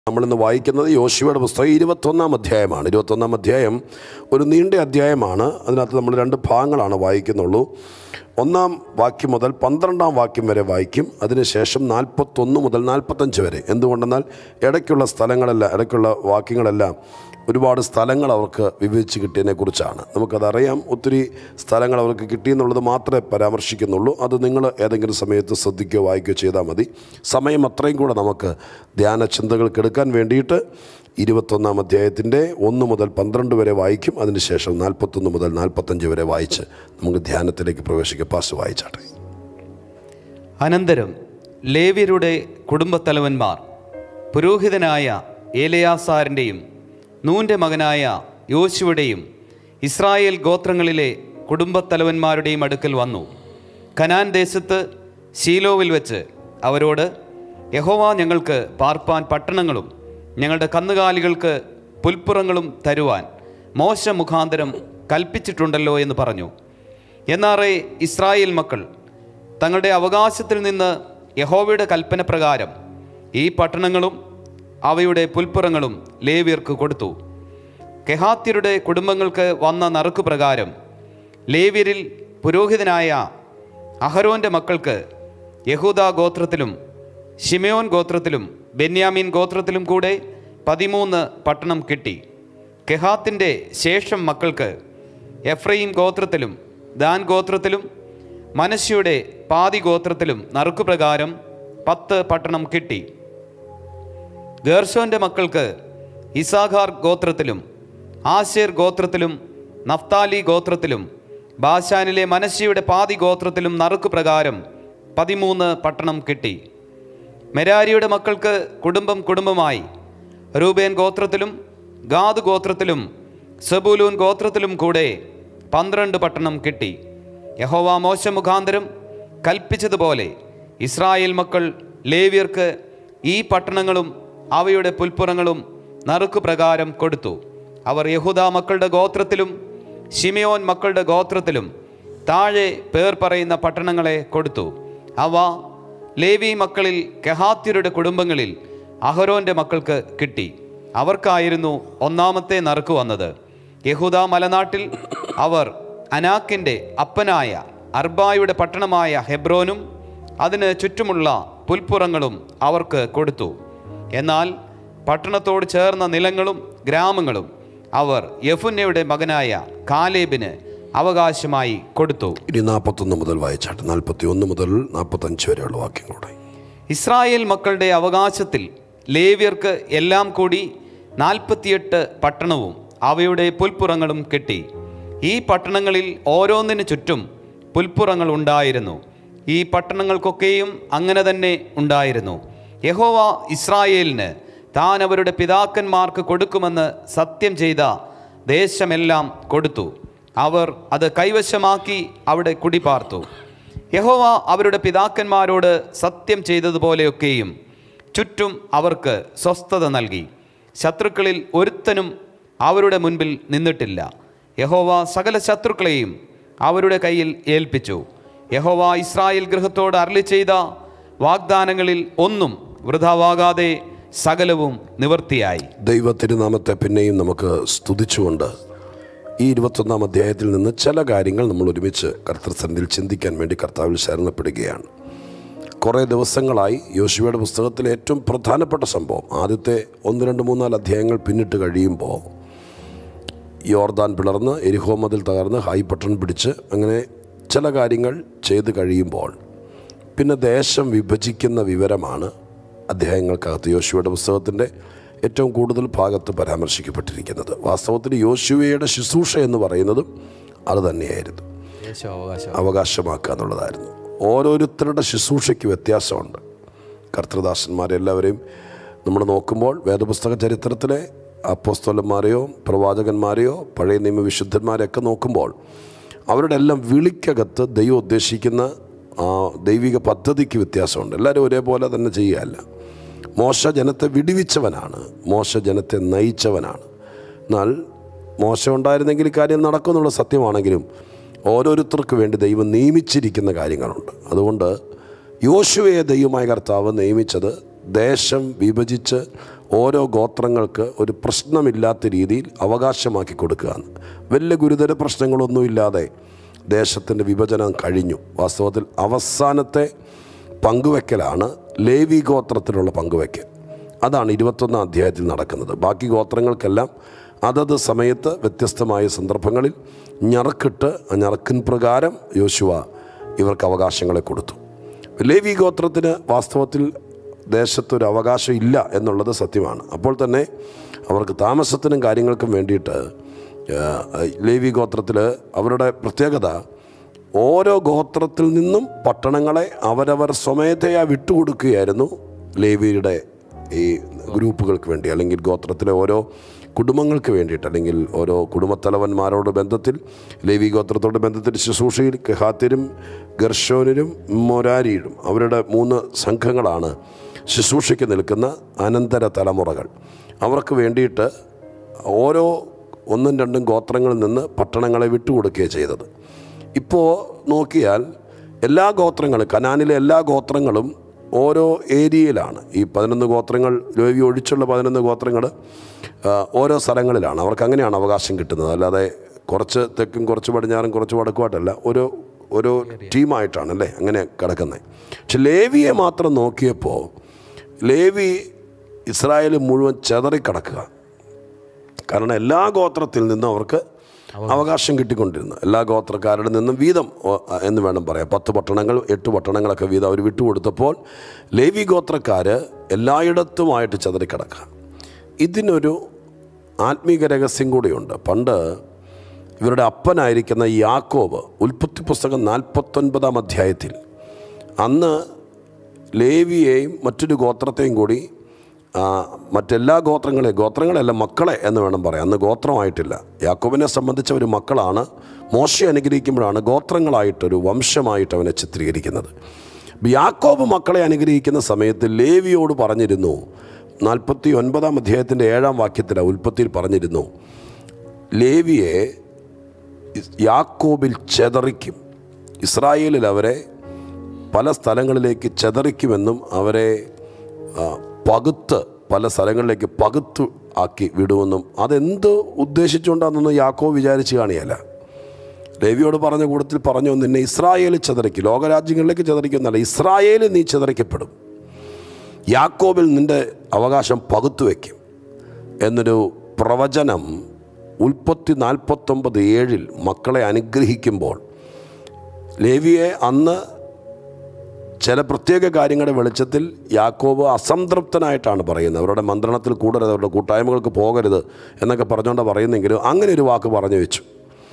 നമ്മളിന്ന് വായിക്കുന്നത് യോശുവയുടെ പുസ്തകം ഇരുപത്തൊന്നാം അധ്യായമാണ് ഇരുപത്തൊന്നാം അധ്യായം ഒരു നീണ്ട അധ്യായമാണ് അതിനകത്ത് നമ്മൾ രണ്ട് ഭാഗങ്ങളാണ് വായിക്കുന്നുള്ളൂ ഒന്നാം വാക്യം മുതൽ പന്ത്രണ്ടാം വാക്യം വരെ വായിക്കും അതിനുശേഷം നാൽപ്പത്തൊന്ന് മുതൽ നാൽപ്പത്തഞ്ച് വരെ എന്തുകൊണ്ടെന്നാൽ ഇടയ്ക്കുള്ള സ്ഥലങ്ങളെല്ലാം ഇടയ്ക്കുള്ള വാക്യങ്ങളെല്ലാം ഒരുപാട് സ്ഥലങ്ങൾ അവർക്ക് വിഭജിച്ച് കിട്ടിയതിനെ കുറിച്ചാണ് നമുക്കതറിയാം ഒത്തിരി സ്ഥലങ്ങൾ അവർക്ക് കിട്ടിയെന്നുള്ളത് മാത്രമേ പരാമർശിക്കുന്നുള്ളൂ അത് നിങ്ങൾ ഏതെങ്കിലും സമയത്ത് ശ്രദ്ധിക്കുകയോ വായിക്കുകയോ ചെയ്താൽ മതി സമയം അത്രയും കൂടെ നമുക്ക് ധ്യാന ചിന്തകൾക്ക് എടുക്കാൻ വേണ്ടിയിട്ട് ഇരുപത്തൊന്നാം അധ്യായത്തിൻ്റെ ഒന്ന് മുതൽ പന്ത്രണ്ട് വരെ വായിക്കും അതിനുശേഷം നാൽപ്പത്തൊന്ന് മുതൽ നാൽപ്പത്തഞ്ച് വരെ വായിച്ച് നമുക്ക് ധ്യാനത്തിലേക്ക് പ്രവേശിക്കാം പാസ് വായിച്ചാട്ടെ അനന്തരം ലേവ്യരുടെ കുടുംബത്തലവന്മാർ പുരോഹിതനായ ഏലയാസാറിൻ്റെയും നൂൻ്റെ മകനായ യോശുവുടെയും ഇസ്രായേൽ ഗോത്രങ്ങളിലെ കുടുംബത്തലവന്മാരുടെയും അടുക്കൽ വന്നു കനാൻ ദേശത്ത് ശീലോവിൽ വെച്ച് അവരോട് യഹോവ ഞങ്ങൾക്ക് പാർപ്പാൻ പട്ടണങ്ങളും ഞങ്ങളുടെ കന്നുകാലികൾക്ക് പുൽപ്പുറങ്ങളും തരുവാൻ മോശ മുഖാന്തരം കൽപ്പിച്ചിട്ടുണ്ടല്ലോ എന്ന് പറഞ്ഞു എന്നാറേ ഇസ്രായേൽ മക്കൾ തങ്ങളുടെ അവകാശത്തിൽ നിന്ന് യഹോവയുടെ കൽപ്പന പ്രകാരം ഈ പട്ടണങ്ങളും അവയുടെ പുൽപ്പുറങ്ങളും ലേവ്യർക്ക് കൊടുത്തു കെഹാത്യരുടെ കുടുംബങ്ങൾക്ക് വന്ന നറുക്ക് പ്രകാരം ലേവ്യരിൽ പുരോഹിതനായ അഹരോൻ്റെ മക്കൾക്ക് യഹൂദ ഗോത്രത്തിലും ഷിമയോൻ ഗോത്രത്തിലും ബെന്യാമീൻ ഗോത്രത്തിലും കൂടെ പതിമൂന്ന് പട്ടണം കിട്ടി കെഹാത്തിൻ്റെ ശേഷം മക്കൾക്ക് എഫ്രൈം ഗോത്രത്തിലും ദാൻ ഗോത്രത്തിലും മനശ്ശയുടെ പാതി ഗോത്രത്തിലും നറുക്കുപ്രകാരം പത്ത് പട്ടണം കിട്ടി ഗേർഷോന്റെ മക്കൾക്ക് ഇസാഖാർ ഗോത്രത്തിലും ആശേർ ഗോത്രത്തിലും നഫ്താലി ഗോത്രത്തിലും ബാശാനിലെ മനശ്ശിയുടെ പാതി ഗോത്രത്തിലും നറുക്ക് പ്രകാരം പതിമൂന്ന് പട്ടണം കിട്ടി മെരാരിയുടെ മക്കൾക്ക് കുടുംബം കുടുംബമായി രൂപേൻ ഗോത്രത്തിലും ഗാദ് ഗോത്രത്തിലും സെബൂലൂൻ ഗോത്രത്തിലും കൂടെ പന്ത്രണ്ട് പട്ടണം കിട്ടി യഹോവ മോശ മുഖാന്തരം കൽപ്പിച്ചതുപോലെ ഇസ്രായേൽ മക്കൾ ലേവ്യർക്ക് ഈ പട്ടണങ്ങളും അവയുടെ പുൽപ്പുറങ്ങളും നറുക്ക് പ്രകാരം കൊടുത്തു അവർ യഹൂദ മക്കളുടെ ഗോത്രത്തിലും ഷിമയോൻ മക്കളുടെ ഗോത്രത്തിലും താഴെ പേർ പറയുന്ന പട്ടണങ്ങളെ കൊടുത്തു അവ ലേവി മക്കളിൽ കെഹാത്യരുടെ കുടുംബങ്ങളിൽ അഹരോന്റെ മക്കൾക്ക് കിട്ടി അവർക്കായിരുന്നു ഒന്നാമത്തെ നറുക്ക് വന്നത് യഹൂദ മലനാട്ടിൽ അവർ അനാക്കിൻ്റെ അപ്പനായ അർബായുടെ പട്ടണമായ ഹെബ്രോനും അതിന് ചുറ്റുമുള്ള പുൽപ്പുറങ്ങളും അവർക്ക് കൊടുത്തു എന്നാൽ പട്ടണത്തോട് ചേർന്ന നിലങ്ങളും ഗ്രാമങ്ങളും അവർ യഫുന്നയുടെ മകനായ കാലേബിന് അവകാശമായി കൊടുത്തു ഇനി നാൽപ്പത്തൊന്ന് മുതൽ വായിച്ചാട്ടെ നാൽപ്പത്തി ഒന്ന് മുതൽ നാൽപ്പത്തഞ്ച് വരെയുള്ള വാക്യങ്ങളോടെ ഇസ്രായേൽ മക്കളുടെ അവകാശത്തിൽ ലേവ്യർക്ക് എല്ലാം കൂടി നാൽപ്പത്തിയെട്ട് പട്ടണവും അവയുടെ പുൽപ്പുറങ്ങളും കിട്ടി ഈ പട്ടണങ്ങളിൽ ഓരോന്നിനു ചുറ്റും പുൽപ്പുറങ്ങൾ ഉണ്ടായിരുന്നു ഈ പട്ടണങ്ങൾക്കൊക്കെയും അങ്ങനെ തന്നെ ഉണ്ടായിരുന്നു യഹോവ ഇസ്രായേലിന് താൻ അവരുടെ പിതാക്കന്മാർക്ക് കൊടുക്കുമെന്ന് സത്യം ചെയ്ത ദേശമെല്ലാം കൊടുത്തു അവർ അത് കൈവശമാക്കി അവിടെ കുടിപാർത്തു യഹോവ അവരുടെ പിതാക്കന്മാരോട് സത്യം ചെയ്തതുപോലെയൊക്കെയും ചുറ്റും അവർക്ക് സ്വസ്ഥത നൽകി ശത്രുക്കളിൽ ഒരുത്തനും അവരുടെ മുൻപിൽ നിന്നിട്ടില്ല യഹോവ സകല ശത്രുക്കളെയും അവരുടെ കയ്യിൽ ഏൽപ്പിച്ചു യഹോവ ഇസ്രായേൽ ഗൃഹത്തോട് അരളി ചെയ്ത വാഗ്ദാനങ്ങളിൽ ഒന്നും വൃഥാവാകാതെ സകലവും നിവൃത്തിയായി ദൈവ തിരുനാമത്തെ പിന്നെയും നമുക്ക് സ്തുതിച്ചുകൊണ്ട് ഈ ഇരുപത്തൊന്നാം അധ്യായത്തിൽ നിന്ന് ചില കാര്യങ്ങൾ നമ്മൾ ഒരുമിച്ച് കർത്തൃസന്നിധിയിൽ ചിന്തിക്കാൻ വേണ്ടി കർത്താവിൽ ശരണപ്പെടുകയാണ് കുറേ ദിവസങ്ങളായി യോശുവയുടെ പുസ്തകത്തിലെ ഏറ്റവും പ്രധാനപ്പെട്ട സംഭവം ആദ്യത്തെ ഒന്ന് രണ്ട് മൂന്നാല് അധ്യായങ്ങൾ പിന്നിട്ട് കഴിയുമ്പോൾ യോർദാൻ പിളർന്ന് എരിഹോ മതിൽ തകർന്ന് ഹൈ പട്ടൺ പിടിച്ച് അങ്ങനെ ചില കാര്യങ്ങൾ ചെയ്ത് കഴിയുമ്പോൾ പിന്നെ ദേശം വിഭജിക്കുന്ന വിവരമാണ് അധ്യായങ്ങൾക്കകത്ത് യോശുവയുടെ പുസ്തകത്തിൻ്റെ ഏറ്റവും കൂടുതൽ ഭാഗത്ത് പരാമർശിക്കപ്പെട്ടിരിക്കുന്നത് വാസ്തവത്തിൽ യോശുവയുടെ ശുശ്രൂഷ എന്ന് പറയുന്നതും അത് തന്നെയായിരുന്നു അവകാശം അവകാശമാക്കുക എന്നുള്ളതായിരുന്നു ഓരോരുത്തരുടെ ശുശ്രൂഷയ്ക്ക് വ്യത്യാസമുണ്ട് കർത്തൃദാസന്മാരെല്ലാവരെയും നമ്മൾ നോക്കുമ്പോൾ വേദപുസ്തക ചരിത്രത്തിലെ അപ്പോസ്തോലന്മാരെയോ പ്രവാചകന്മാരെയോ പഴയ നിയമവിശുദ്ധന്മാരെയൊക്കെ നോക്കുമ്പോൾ അവരുടെ എല്ലാം വിളിക്കകത്ത് ദൈവം ഉദ്ദേശിക്കുന്ന ആ ദൈവിക പദ്ധതിക്ക് വ്യത്യാസമുണ്ട് എല്ലാവരും ഒരേപോലെ തന്നെ ചെയ്യുകയല്ല മോശ ജനത്തെ വിടിവിച്ചവനാണ് മോശ ജനത്തെ നയിച്ചവനാണ് എന്നാൽ മോശം ഉണ്ടായിരുന്നെങ്കിൽ ഈ കാര്യം നടക്കുമെന്നുള്ള സത്യമാണെങ്കിലും ഓരോരുത്തർക്ക് വേണ്ടി ദൈവം നിയമിച്ചിരിക്കുന്ന കാര്യങ്ങളുണ്ട് അതുകൊണ്ട് യോശുവയെ ദൈവമായ കർത്താവ് നിയമിച്ചത് ദേശം വിഭജിച്ച് ഓരോ ഗോത്രങ്ങൾക്ക് ഒരു പ്രശ്നമില്ലാത്ത രീതിയിൽ അവകാശമാക്കി കൊടുക്കുകയാണ് വലിയ ഗുരുതര പ്രശ്നങ്ങളൊന്നുമില്ലാതെ ദേശത്തിൻ്റെ വിഭജനം കഴിഞ്ഞു വാസ്തവത്തിൽ അവസാനത്തെ പങ്കുവെക്കലാണ് ലേവി ഗോത്രത്തിലുള്ള പങ്കുവെക്കൽ അതാണ് ഇരുപത്തൊന്നാം അധ്യായത്തിൽ നടക്കുന്നത് ബാക്കി ഗോത്രങ്ങൾക്കെല്ലാം അതത് സമയത്ത് വ്യത്യസ്തമായ സന്ദർഭങ്ങളിൽ ഞറക്കിട്ട് ആ ഞറക്കിൻ പ്രകാരം യോശുവ ഇവർക്ക് അവകാശങ്ങളെ കൊടുത്തു ലേവി ഗോത്രത്തിന് വാസ്തവത്തിൽ ദേശത്തൊരു അവകാശം ഇല്ല എന്നുള്ളത് സത്യമാണ് അപ്പോൾ തന്നെ അവർക്ക് താമസത്തിനും കാര്യങ്ങൾക്കും വേണ്ടിയിട്ട് ആ, ലേവി ഗോത്രത്തിൽ അവരുടെ പ്രത്യേകത ഓരോ ഗോത്രത്തിൽ നിന്നും പട്ടണങ്ങളെ അവരവർ സ്വമേധയാ വിട്ടുകൊടുക്കുകയായിരുന്നു ലേവിയുടെ ഈ ഗ്രൂപ്പുകൾക്ക് വേണ്ടി അല്ലെങ്കിൽ ഗോത്രത്തിലെ ഓരോ കുടുംബങ്ങൾക്ക് വേണ്ടിയിട്ട് അല്ലെങ്കിൽ ഓരോ കുടുംബത്തലവന്മാരോട് ബന്ധത്തിൽ ലേവി ഗോത്രത്തോട് ബന്ധത്തിൽ ശുശ്രൂഷയിൽ കെഹാത്തിനും ഗർഷോനിനും മൊരാരിയിലും അവരുടെ മൂന്ന് സംഘങ്ങളാണ് ശുശ്രൂഷയ്ക്ക് നിൽക്കുന്ന അനന്തര തലമുറകൾ അവർക്ക് വേണ്ടിയിട്ട് ഓരോ ഒന്നും രണ്ടും ഗോത്രങ്ങളിൽ നിന്ന് പട്ടണങ്ങളെ വിട്ടുകൊടുക്കുകയാണ് ചെയ്തത് ഇപ്പോൾ നോക്കിയാൽ എല്ലാ ഗോത്രങ്ങളും കനാനിലെ എല്ലാ ഗോത്രങ്ങളും ഓരോ ഏരിയയിലാണ് ഈ പതിനൊന്ന് ഗോത്രങ്ങൾ ലേവി ഒഴിച്ചുള്ള പതിനൊന്ന് ഗോത്രങ്ങൾ ആ, ഓരോ സ്ഥലങ്ങളിലാണ് അവർക്ക് അങ്ങനെയാണ് അവകാശം കിട്ടുന്നത് അല്ലാതെ കുറച്ച് തെക്കും കുറച്ച് പടിഞ്ഞാറും കുറച്ച് വടക്കുമായിട്ടല്ല ഓരോ ഓരോ ടീമായിട്ടാണ് അല്ലേ അങ്ങനെ കിടക്കുന്നത് പക്ഷെ ലേവിയെ മാത്രം നോക്കിയപ്പോൾ ലേവി ഇസ്രായേൽ മുഴുവൻ ചെതറിക്കിടക്കുക കാരണം എല്ലാ ഗോത്രത്തിൽ നിന്നും അവർക്ക് അവകാശം കിട്ടിക്കൊണ്ടിരുന്നു എല്ലാ ഗോത്രക്കാരുടെ നിന്നും വീതം ഓ, എന്ന് വേണം പറയാം പത്ത് പട്ടണങ്ങൾ എട്ട് പട്ടണങ്ങളൊക്കെ വീതം അവർ വിട്ടുകൊടുത്തപ്പോൾ ലേവി ഗോത്രക്കാർ എല്ലായിടത്തുമായിട്ട് ചെതറിക്കിടക്കുക ഇതിനൊരു ആത്മീക രഹസ്യം കൂടിയുണ്ട് പണ്ട് ഇവരുടെ അപ്പനായിരിക്കുന്ന യാക്കോബ് ഉൽപ്പത്തി പുസ്തകം നാൽപ്പത്തൊൻപതാം അധ്യായത്തിൽ അന്ന് ലേവിയെയും മറ്റൊരു ഗോത്രത്തെയും കൂടി ആ, മറ്റെല്ലാ ഗോത്രങ്ങളെയും ഗോത്രങ്ങളല്ല മക്കളെ എന്ന് വേണം പറയാം അന്ന് ഗോത്രമായിട്ടില്ല യാക്കോബിനെ സംബന്ധിച്ച ഒരു മക്കളാണ് മോശയെ അനുഗ്രഹിക്കുമ്പോഴാണ് ഗോത്രങ്ങളായിട്ടൊരു വംശമായിട്ട് അവനെ ചിത്രീകരിക്കുന്നത് അപ്പോൾ യാക്കോബ് മക്കളെ അനുഗ്രഹിക്കുന്ന സമയത്ത് ലേവിയോട് പറഞ്ഞിരുന്നു നാൽപ്പത്തി ഒൻപതാം അധ്യായത്തിൻ്റെ ഏഴാം വാക്യത്തിൽ ഉൽപ്പത്തിയിൽ പറഞ്ഞിരുന്നു ലേവിയെ ഇസ് യാക്കോബിൽ ചെതറിക്കും ഇസ്രായേലിൽ അവരെ പല സ്ഥലങ്ങളിലേക്ക് ചെതറിക്കുമെന്നും അവരെ ആ, പകുത്ത് പല സ്ഥലങ്ങളിലേക്ക് പകുത്ത് ആക്കി വിടുമെന്നും അതെന്ത് ഉദ്ദേശിച്ചുകൊണ്ടാണെന്നൊന്നും യാക്കോ വിചാരിച്ച് കാണിയല്ല ലേവിയോട് പറഞ്ഞ കൂട്ടത്തിൽ പറഞ്ഞു നിന്നെ ഇസ്രായേൽ ചെതറിക്കും ലോകരാജ്യങ്ങളിലേക്ക് ചെതറിക്കുന്നല്ല ഇസ്രായേൽ നീ ചെതറിക്കപ്പെടും യാക്കോബിൽ നിൻ്റെ അവകാശം പകുത്തു വയ്ക്കും എന്നൊരു പ്രവചനം ഉൽപ്പത്തി നാൽപ്പത്തൊമ്പത് ഏഴിൽ മക്കളെ അനുഗ്രഹിക്കുമ്പോൾ ലേവിയെ അന്ന് ചില പ്രത്യേക കാര്യങ്ങളുടെ വെളിച്ചത്തിൽ യാക്കോബ് അസംതൃപ്തനായിട്ടാണ് പറയുന്നത് അവരുടെ മന്ത്രണത്തിൽ കൂടരുത് അവരുടെ കൂട്ടായ്മകൾക്ക് പോകരുത് എന്നൊക്കെ പറഞ്ഞുകൊണ്ട് പറയുന്നെങ്കിലും അങ്ങനെ ഒരു വാക്ക് പറഞ്ഞു വെച്ചു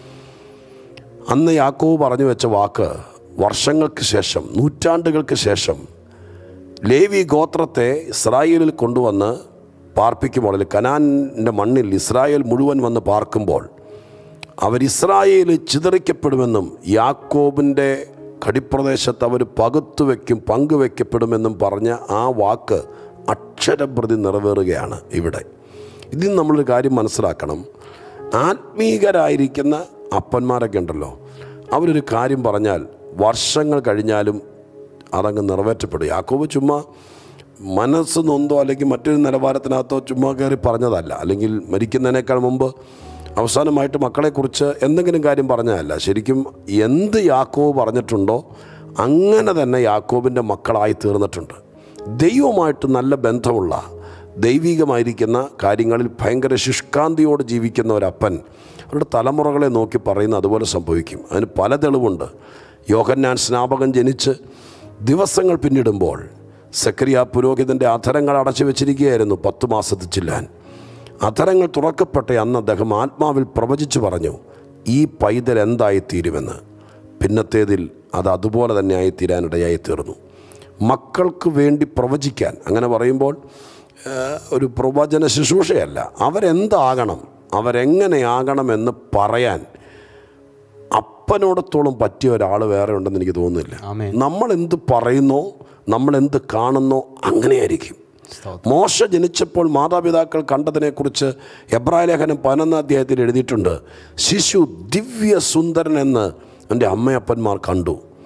അന്ന് യാക്കോബ് പറഞ്ഞു വെച്ച വാക്ക് വർഷങ്ങൾക്ക് ശേഷം നൂറ്റാണ്ടുകൾക്ക് ശേഷം ലേവി ഗോത്രത്തെ ഇസ്രായേലിൽ കൊണ്ടുവന്ന് പാർപ്പിക്കുമ്പോൾ അല്ലെങ്കിൽ കനാനിൻ്റെ മണ്ണിൽ ഇസ്രായേൽ മുഴുവൻ വന്ന് പാർക്കുമ്പോൾ അവർ ഇസ്രായേൽ ചിതറിക്കപ്പെടുമെന്നും യാക്കോബിൻ്റെ കടിപ്രദേശത്ത് അവർ പകുത്തു വയ്ക്കും പങ്കുവയ്ക്കപ്പെടുമെന്നും പറഞ്ഞ ആ വാക്ക് അക്ഷരപ്രതി നിറവേറുകയാണ് ഇവിടെ ഇതിൽ നമ്മളൊരു കാര്യം മനസ്സിലാക്കണം ആത്മീകരായിരിക്കുന്ന അപ്പന്മാരൊക്കെ ഉണ്ടല്ലോ അവരൊരു കാര്യം പറഞ്ഞാൽ വർഷങ്ങൾ കഴിഞ്ഞാലും അതങ്ങ് നിറവേറ്റപ്പെടും യാക്കോബ് ചുമ്മാ മനസ്സ് നൊന്തോ അല്ലെങ്കിൽ മറ്റൊരു നിലവാരത്തിനകത്തോ ചുമ്മാ കയറി പറഞ്ഞതല്ല അല്ലെങ്കിൽ മരിക്കുന്നതിനേക്കാൾ മുമ്പ് അവസാനമായിട്ട് മക്കളെക്കുറിച്ച് എന്തെങ്കിലും കാര്യം പറഞ്ഞതല്ല ശരിക്കും എന്ത് യാക്കോബ് പറഞ്ഞിട്ടുണ്ടോ അങ്ങനെ തന്നെ യാക്കോബിൻ്റെ മക്കളായി തീർന്നിട്ടുണ്ട് ദൈവമായിട്ട് നല്ല ബന്ധമുള്ള ദൈവികമായിരിക്കുന്ന കാര്യങ്ങളിൽ ഭയങ്കര ശുഷ്കാന്തിയോട് ജീവിക്കുന്ന ഒരപ്പൻ അവരുടെ തലമുറകളെ നോക്കി പറയുന്ന അതുപോലെ സംഭവിക്കും അതിന് പല തെളിവുണ്ട് യോഹന്നാൻ സ്നാപകൻ ജനിച്ച് ദിവസങ്ങൾ പിന്നിടുമ്പോൾ സക്രിയ പുരോഹിതൻ്റെ അധരങ്ങൾ അടച്ചു വെച്ചിരിക്കുകയായിരുന്നു പത്തു മാസത്തിൽ ചില്ലാൻ അധരങ്ങൾ തുറക്കപ്പെട്ട അന്ന് അദ്ദേഹം ആത്മാവിൽ പ്രവചിച്ചു പറഞ്ഞു ഈ പൈതൽ എന്തായിത്തീരുമെന്ന് പിന്നത്തേതിൽ അത് അതുപോലെ തന്നെ ആയിത്തീരാനിടയായി തീർന്നു മക്കൾക്ക് വേണ്ടി പ്രവചിക്കാൻ അങ്ങനെ പറയുമ്പോൾ ആ, ഒരു പ്രവചന ശുശ്രൂഷയല്ല അവരെന്താകണം അവരെങ്ങനെയാകണമെന്ന് പറയാൻ അപ്പനോടത്തോളം പറ്റിയ ഒരാൾ വേറെ ഉണ്ടെന്ന് എനിക്ക് തോന്നുന്നില്ല ആമേൻ. നമ്മൾ എന്ത് പറയുന്നോ നമ്മൾ എന്ത് കാണുന്നോ അങ്ങനെയായിരിക്കും സ്തോത്രം. മോശ ജനിച്ചപ്പോൾ മാതാപിതാക്കൾ കണ്ടതിനെക്കുറിച്ച് എബ്രായ ലേഖനം പതിനൊന്നാം അധ്യായത്തിൽ എഴുതിയിട്ടുണ്ട് ശിശു ദിവ്യ സുന്ദരൻ എന്ന് എൻ്റെ അമ്മയപ്പന്മാർ കണ്ടു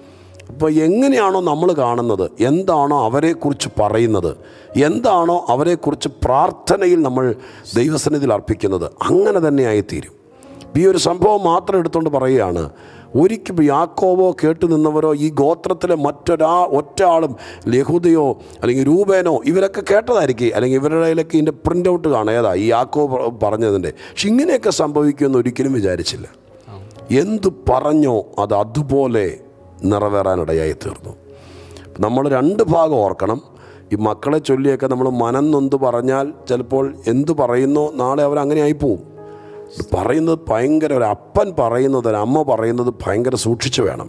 അപ്പോൾ എങ്ങനെയാണോ നമ്മൾ കാണുന്നത് എന്താണോ അവരെക്കുറിച്ച് പറയുന്നത് എന്താണോ അവരെക്കുറിച്ച് പ്രാർത്ഥനയിൽ നമ്മൾ ദൈവസന്നിധിയിൽ അർപ്പിക്കുന്നത് അങ്ങനെ തന്നെ ആയിത്തീരും ഈ ഒരു സംഭവം മാത്രം എടുത്തുകൊണ്ട് പറയുകയാണ് ഒരിക്കലും യാക്കോവോ കേട്ടു നിന്നവരോ ഈ ഗോത്രത്തിലെ മറ്റൊരാ ഒറ്റ ആളും ലഹുദയോ അല്ലെങ്കിൽ രൂപേനോ ഇവരൊക്കെ കേട്ടതായിരിക്കും അല്ലെങ്കിൽ ഇവരുടെ കയ്യിലൊക്കെ ഇതിൻ്റെ പ്രിൻ്റ് ഔട്ട് കാണാം ഏതാ ഈ യാക്കോ പ- പറഞ്ഞതിൻ്റെ പക്ഷെ ഇങ്ങനെയൊക്കെ സംഭവിക്കുമെന്ന് ഒരിക്കലും വിചാരിച്ചില്ല എന്തു പറഞ്ഞോ അത് അതുപോലെ നിറവേറാനിടയായി തീർന്നു നമ്മൾ രണ്ട് ഭാഗം ഓർക്കണം ഈ മക്കളെ ചൊല്ലിയൊക്കെ നമ്മൾ മനം നൊന്ത് പറഞ്ഞാൽ ചിലപ്പോൾ എന്ത് പറയുന്നോ നാളെ അവരങ്ങനെ ആയിപ്പോവും ഇത് പറയുന്നത് ഭയങ്കര ഒരു അപ്പൻ പറയുന്നത് ഒരു അമ്മ പറയുന്നത് ഭയങ്കര സൂക്ഷിച്ചു വേണം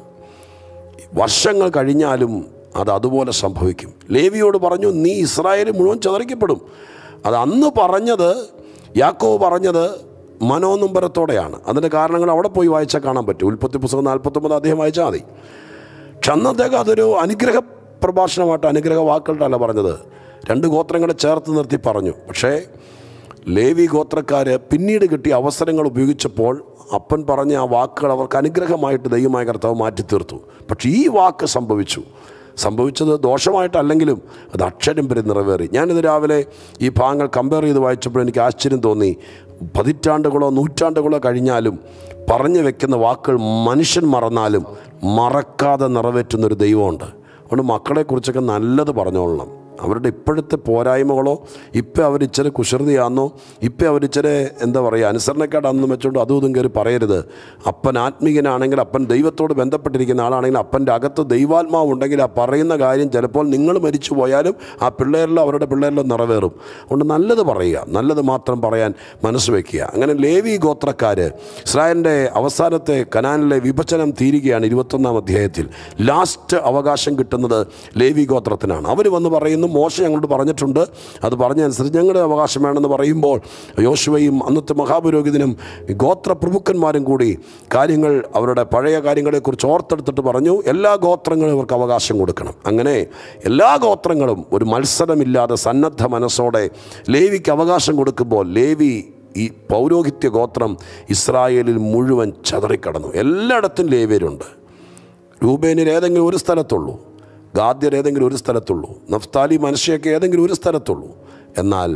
വർഷങ്ങൾ കഴിഞ്ഞാലും അത് അതുപോലെ സംഭവിക്കും ലേവിയോട് പറഞ്ഞു നീ ഇസ്രായേൽ മുഴുവൻ ചതറിക്കപ്പെടും അത് അന്ന് പറഞ്ഞത് യാക്കോവ് പറഞ്ഞത് മനോനുംബരത്തോടെയാണ് അതിൻ്റെ കാരണങ്ങൾ അവിടെ പോയി വായിച്ചാൽ കാണാൻ പറ്റും ഉൽപ്പത്തി പുസ്തകം നാൽപ്പത്തൊമ്പത് അദ്ദേഹം വായിച്ചാൽ മതി പക്ഷെ അന്ന് അദ്ദേഹം അതൊരു അനുഗ്രഹ പ്രഭാഷണമായിട്ട് അനുഗ്രഹ വാക്കുകളുടെ പറഞ്ഞത് രണ്ട് ഗോത്രങ്ങളെ ചേർത്ത് നിർത്തി പറഞ്ഞു പക്ഷേ ലേവി ഗോത്രക്കാർ പിന്നീട് കിട്ടിയ അവസരങ്ങൾ ഉപയോഗിച്ചപ്പോൾ അപ്പൻ പറഞ്ഞ ആ വാക്കുകൾ അവർക്ക് അനുഗ്രഹമായിട്ട് ദൈവമായ കർത്താവ് മാറ്റി തീർത്തു പക്ഷേ ഈ വാക്ക് സംഭവിച്ചു സംഭവിച്ചത് ദോഷമായിട്ടല്ലെങ്കിലും അത് അക്ഷരം വരെ നിറവേറി ഞാനിത് രാവിലെ ഈ ഭാഗങ്ങൾ കമ്പയർ ചെയ്ത് വായിച്ചപ്പോൾ എനിക്ക് ആശ്ചര്യം തോന്നി പതിറ്റാണ്ടുകളോ നൂറ്റാണ്ടുകളോ കഴിഞ്ഞാലും പറഞ്ഞു വെക്കുന്ന വാക്കുകൾ മനുഷ്യൻ മറന്നാലും മറക്കാതെ നിറവേറ്റുന്നൊരു ദൈവമുണ്ട് അതുകൊണ്ട് മക്കളെക്കുറിച്ചൊക്കെ നല്ലത് പറഞ്ഞോളണം അവരുടെ ഇപ്പോഴത്തെ പോരായ്മകളോ ഇപ്പം അവരിച്ചിരി കുസൃതിയാണെന്നോ ഇപ്പം അവരിച്ചിരി എന്താ പറയുക അനുസരണക്കേടാണെന്ന് വെച്ചുകൊണ്ട് അതും ഇതും കയറി പറയരുത് അപ്പൻ ആത്മീയനാണെങ്കിൽ അപ്പൻ ദൈവത്തോട് ബന്ധപ്പെട്ടിരിക്കുന്ന ആളാണെങ്കിൽ അപ്പൻ്റെ അകത്ത് ദൈവാത്മാവ് ഉണ്ടെങ്കിൽ ആ പറയുന്ന കാര്യം ചിലപ്പോൾ നിങ്ങൾ മരിച്ചു പോയാലും ആ പിള്ളേരിലോ അവരുടെ പിള്ളേരിലോ നിറവേറും അതുകൊണ്ട് നല്ലത് പറയുക നല്ലത് മാത്രം പറയാൻ മനസ്സ് വയ്ക്കുക അങ്ങനെ ലേവി ഗോത്രക്കാർ ഇസ്രായേലിൻ്റെ അവസാനത്തെ കനാനിലെ വിഭജനം തീരുകയാണ് ഇരുപത്തൊന്നാം അധ്യായത്തിൽ ലാസ്റ്റ് അവകാശം കിട്ടുന്നത് ലേവി ഗോത്രത്തിനാണ് അവർ വന്ന് പറയുന്നു മോശ ഞങ്ങളോട് പറഞ്ഞിട്ടുണ്ട് അത് പറഞ്ഞനുസരിച്ച് ഞങ്ങളുടെ അവകാശം വേണമെന്ന് പറയുമ്പോൾ യോശുവയും അന്നത്തെ മഹാപുരോഹിതനും ഗോത്ര പ്രഭുക്കന്മാരും കൂടി കാര്യങ്ങൾ അവരുടെ പഴയ കാര്യങ്ങളെക്കുറിച്ച് ഓർത്തെടുത്തിട്ട് പറഞ്ഞു എല്ലാ ഗോത്രങ്ങളും ഇവർക്ക് അവകാശം കൊടുക്കണം അങ്ങനെ എല്ലാ ഗോത്രങ്ങളും ഒരു മത്സരമില്ലാതെ സന്നദ്ധ മനസ്സോടെ ലേവിക്ക് അവകാശം കൊടുക്കുമ്പോൾ ലേവി ഈ പൗരോഹിത്യ ഗോത്രം ഇസ്രായേലിൽ മുഴുവൻ ചതറിക്കടന്നു എല്ലായിടത്തും ലേവ്യരുണ്ട് രൂപേനിൽ ഏതെങ്കിലും ഒരു സ്ഥലത്തുള്ളൂ ഗാദ്യർ ഏതെങ്കിലും ഒരു സ്ഥലത്തുള്ളൂ നഫ്താലി മനുഷ്യയൊക്കെ ഏതെങ്കിലും ഒരു സ്ഥലത്തുള്ളൂ എന്നാൽ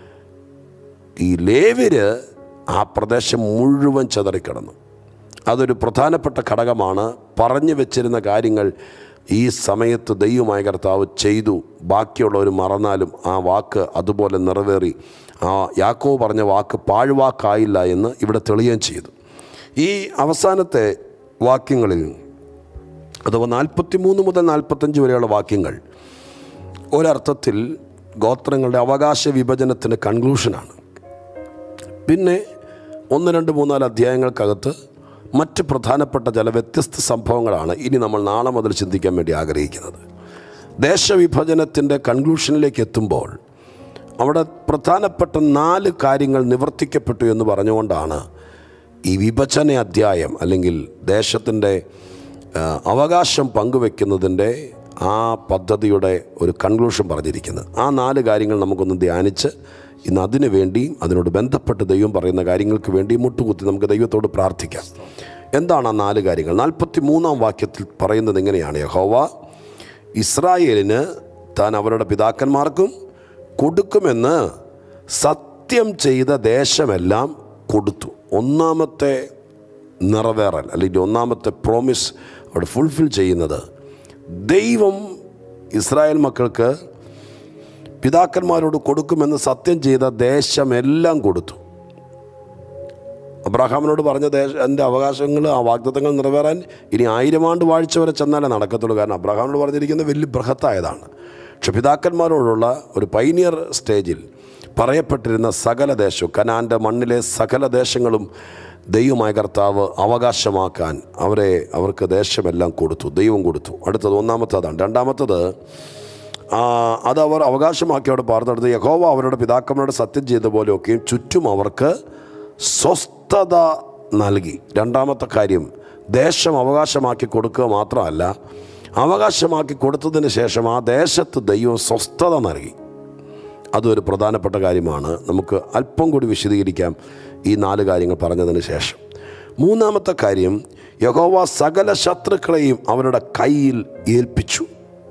ഈ ലേവ്യര് ആ പ്രദേശം മുഴുവൻ ചതറിക്കിടന്നു അതൊരു പ്രധാനപ്പെട്ട ഘടകമാണ് പറഞ്ഞു വെച്ചിരുന്ന കാര്യങ്ങൾ ഈ സമയത്ത് ദൈവമായ കർത്താവ് ചെയ്തു ബാക്കിയുള്ളവർ മറന്നാലും ആ വാക്ക് അതുപോലെ നിറവേറി ആ യാക്കോ പറഞ്ഞ വാക്ക് പാഴ്വാക്കായില്ല എന്ന് ഇവിടെ തെളിയുകയും ചെയ്തു ഈ അവസാനത്തെ വാക്യങ്ങളിൽ അഥവാ നാൽപ്പത്തി മൂന്ന് മുതൽ നാൽപ്പത്തഞ്ച് വരെയുള്ള വാക്യങ്ങൾ ഒരർത്ഥത്തിൽ ഗോത്രങ്ങളുടെ അവകാശ വിഭജനത്തിന് കൺക്ലൂഷനാണ് പിന്നെ ഒന്ന് രണ്ട് മൂന്നാല് അധ്യായങ്ങൾക്കകത്ത് മറ്റ് പ്രധാനപ്പെട്ട ചില വ്യത്യസ്ത സംഭവങ്ങളാണ് ഇനി നമ്മൾ നാളെ മുതൽ ചിന്തിക്കാൻ വേണ്ടി ആഗ്രഹിക്കുന്നത് ദേശവിഭജനത്തിൻ്റെ കൺക്ലൂഷനിലേക്ക് എത്തുമ്പോൾ അവിടെ പ്രധാനപ്പെട്ട നാല് കാര്യങ്ങൾ നിവർത്തിക്കപ്പെട്ടു എന്ന് പറഞ്ഞുകൊണ്ടാണ് ഈ വിഭജന അധ്യായം അല്ലെങ്കിൽ ദേശത്തിൻ്റെ ആ, അവകാശം പങ്കുവെക്കുന്നതിൻ്റെ ആ പദ്ധതിയുടെ ഒരു കൺക്ലൂഷൻ പറഞ്ഞിരിക്കുന്നത് ആ നാല് കാര്യങ്ങൾ നമുക്കൊന്ന് ധ്യാനിച്ച് ഇന്ന് അതിനു വേണ്ടിയും അതിനോട് ബന്ധപ്പെട്ട് ദൈവം പറയുന്ന കാര്യങ്ങൾക്ക് വേണ്ടി മുട്ടുകുത്തി നമുക്ക് ദൈവത്തോട് പ്രാർത്ഥിക്കാം എന്താണ് ആ നാല് കാര്യങ്ങൾ നാൽപ്പത്തി മൂന്നാം വാക്യത്തിൽ പറയുന്നത് ഇങ്ങനെയാണ് യഹോവ ഇസ്രായേലിന് താൻ അവരുടെ പിതാക്കന്മാർക്കും കൊടുക്കുമെന്ന് സത്യം ചെയ്ത ദേശമെല്ലാം കൊടുത്തു ഒന്നാമത്തെ നിറവേറൽ അല്ലെങ്കിൽ ഒന്നാമത്തെ പ്രോമിസ് അവിടെ ഫുൾഫിൽ ചെയ്യുന്നത് ദൈവം ഇസ്രായേൽ മക്കൾക്ക് പിതാക്കന്മാരോട് കൊടുക്കുമെന്ന് സത്യം ചെയ്ത ദേശമെല്ലാം കൊടുത്തു അബ്രാഹാമിനോട് പറഞ്ഞ ദേശ എൻ്റെ അവകാശങ്ങൾ ആ വാഗ്ദത്തങ്ങൾ നിറവേറാൻ ഇനി ആയിരം ആണ്ട് വാഴ്ച വരെ ചെന്നാലേ നടക്കത്തുള്ളൂ കാരണം അബ്രാഹാമിനോട് പറഞ്ഞിരിക്കുന്നത് വലിയ ബൃഹത്തായതാണ് പക്ഷെ പിതാക്കന്മാരോടുള്ള ഒരു പൈനിയർ സ്റ്റേജിൽ പറയപ്പെട്ടിരുന്ന സകല ദേശവും കനാൻ്റെ മണ്ണിലെ സകല ദേശങ്ങളും ദൈവമായ കർത്താവ് അവകാശമാക്കാൻ അവരെ അവർക്ക് ദേശമെല്ലാം കൊടുത്തു ദൈവം കൊടുത്തു അടുത്തത് ഒന്നാമത്തതാണ് രണ്ടാമത്തത് ആ, അത് അവർ അവകാശമാക്കി അവിടെ പാർന്നെടുത്ത് യഹോവ അവരുടെ പിതാക്കന്മാരുടെ സത്യം ചെയ്ത പോലെയൊക്കെയും ചുറ്റും അവർക്ക് സ്വസ്ഥത നൽകി രണ്ടാമത്തെ കാര്യം ദേശം അവകാശമാക്കി കൊടുക്കുക മാത്രമല്ല അവകാശമാക്കി കൊടുത്തതിന് ശേഷം ആ ദേശത്ത് ദൈവം സ്വസ്ഥത നൽകി അതൊരു പ്രധാനപ്പെട്ട കാര്യമാണ് നമുക്ക് അല്പം കൂടി വിശദീകരിക്കാം ഈ നാല് കാര്യങ്ങൾ പറഞ്ഞതിന് ശേഷം മൂന്നാമത്തെ കാര്യം യഹോവ സകല ശത്രുക്കളെയും അവരുടെ കയ്യിൽ ഏൽപ്പിച്ചു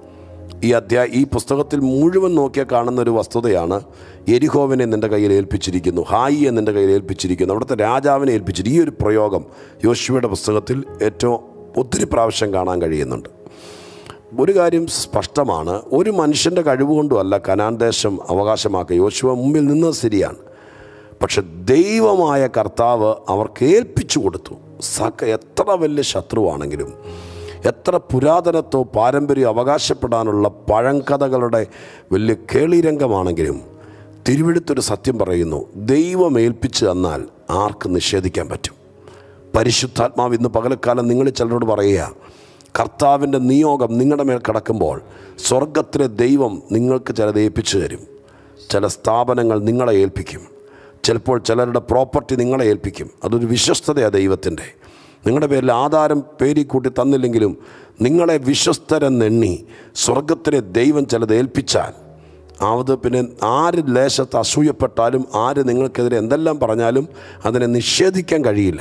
ഈ അധ്യായ ഈ പുസ്തകത്തിൽ മുഴുവൻ നോക്കിയാൽ കാണുന്ന ഒരു വസ്തുതയാണ് എരിഹോവിനെ നിൻ്റെ കയ്യിൽ ഏൽപ്പിച്ചിരിക്കുന്നു ഹായിയെ നിൻ്റെ കയ്യിൽ ഏൽപ്പിച്ചിരിക്കുന്നു അവിടുത്തെ രാജാവിനെ ഏൽപ്പിച്ചിരിക്കുന്നു ഈ ഒരു പ്രയോഗം യോശുവയുടെ പുസ്തകത്തിൽ ഏറ്റവും ഒത്തിരി പ്രാവശ്യം കാണാൻ കഴിയുന്നുണ്ട് ഒരു കാര്യം സ്പഷ്ടമാണ് ഒരു മനുഷ്യൻ്റെ കഴിവുകൊണ്ടുമല്ല കനാൻ ദേശം അവകാശമാക്കുക യോശുവ മുമ്പിൽ നിന്നത് ശരിയാണ് പക്ഷെ ദൈവമായ കർത്താവ് അവർക്ക് ഏൽപ്പിച്ചു കൊടുത്തു സക എത്ര വലിയ ശത്രുവാണെങ്കിലും എത്ര പുരാതനത്തോ പാരമ്പര്യം അവകാശപ്പെടാനുള്ള പഴങ്കഥകളുടെ വലിയ കേളിരംഗമാണെങ്കിലും തിരുവെടുത്തൊരു സത്യം പറയുന്നു ദൈവം ഏൽപ്പിച്ചു തന്നാൽ ആർക്ക് നിഷേധിക്കാൻ പറ്റും പരിശുദ്ധാത്മാവ് ഇന്ന് പകലക്കാലം നിങ്ങൾ ചിലരോട് പറയുക കർത്താവിൻ്റെ നിയോഗം നിങ്ങളുടെ മേൽ കിടക്കുമ്പോൾ സ്വർഗത്തിലെ ദൈവം നിങ്ങൾക്ക് ചിലത് ഏൽപ്പിച്ചു തരും ചില സ്ഥാപനങ്ങൾ നിങ്ങളെ ഏൽപ്പിക്കും ചിലപ്പോൾ ചിലരുടെ പ്രോപ്പർട്ടി നിങ്ങളെ ഏൽപ്പിക്കും അതൊരു വിശ്വസ്തതയാണ് ദൈവത്തിൻ്റെ നിങ്ങളുടെ പേരിൽ ആധാരം പേരി കൂട്ടി തന്നില്ലെങ്കിലും നിങ്ങളെ വിശ്വസ്തരെന്നെണ്ണി സ്വർഗത്തിലെ ദൈവം ചിലത് ഏൽപ്പിച്ചാൽ അത് പിന്നെ ആര് ലേശത്ത് അസൂയപ്പെട്ടാലും ആര് നിങ്ങൾക്കെതിരെ എന്തെല്ലാം പറഞ്ഞാലും അതിനെ നിഷേധിക്കാൻ കഴിയില്ല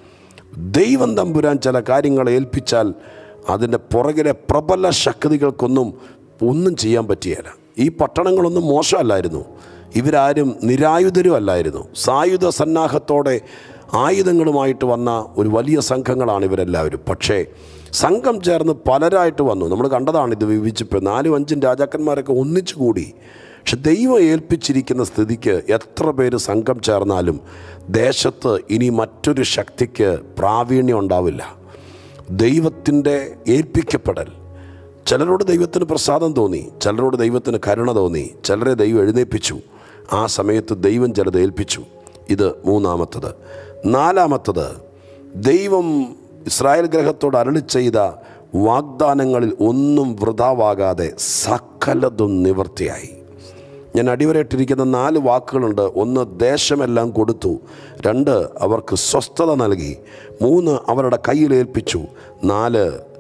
ദൈവം തമ്പുരാൻ ചില കാര്യങ്ങൾ ഏൽപ്പിച്ചാൽ അതിൻ്റെ പുറകിലെ പ്രബല ശക്തികൾക്കൊന്നും ഒന്നും ചെയ്യാൻ പറ്റിയല്ല ഈ പട്ടണങ്ങളൊന്നും മോശമല്ലായിരുന്നു ഇവരാരും നിരായുധരും അല്ലായിരുന്നു സായുധ സന്നാഹത്തോടെ ആയുധങ്ങളുമായിട്ട് വന്ന ഒരു വലിയ സംഘങ്ങളാണ് ഇവരെല്ലാവരും പക്ഷേ സംഘം ചേർന്ന് പലരായിട്ട് വന്നു നമ്മൾ കണ്ടതാണ് ഇത് വിവിച്ചിപ്പോൾ നാലും അഞ്ചും രാജാക്കന്മാരൊക്കെ ഒന്നിച്ചു കൂടി പക്ഷെ ദൈവം ഏൽപ്പിച്ചിരിക്കുന്ന സ്ഥിതിക്ക് എത്ര പേര് സംഘം ചേർന്നാലും ദേശത്ത് ഇനി മറ്റൊരു ശക്തിക്ക് പ്രാവീണ്യം ഉണ്ടാവില്ല ദൈവത്തിൻ്റെ ഏൽപ്പിക്കപ്പെടൽ ചിലരോട് ദൈവത്തിന് പ്രസാദം തോന്നി ചിലരോട് ദൈവത്തിന് കരുണ തോന്നി ചിലരെ ദൈവം എഴുന്നേൽപ്പിച്ചു ആ സമയത്ത് ദൈവം ചിലത് ഏൽപ്പിച്ചു ഇത് മൂന്നാമത്തത് നാലാമത്തത് ദൈവം ഇസ്രായേൽ ഗ്രഹത്തോട് അരളി ചെയ്ത വാഗ്ദാനങ്ങളിൽ ഒന്നും വൃതാവാകാതെ സകലതും നിവൃത്തിയായി ഞാൻ അടിവരയിട്ടിരിക്കുന്ന നാല് വാക്കുകളുണ്ട് ഒന്ന് ദേശമെല്ലാം കൊടുത്തു രണ്ട് അവർക്ക് സ്വസ്ഥത നൽകി മൂന്ന് അവരുടെ കയ്യിൽ ഏൽപ്പിച്ചു നാല്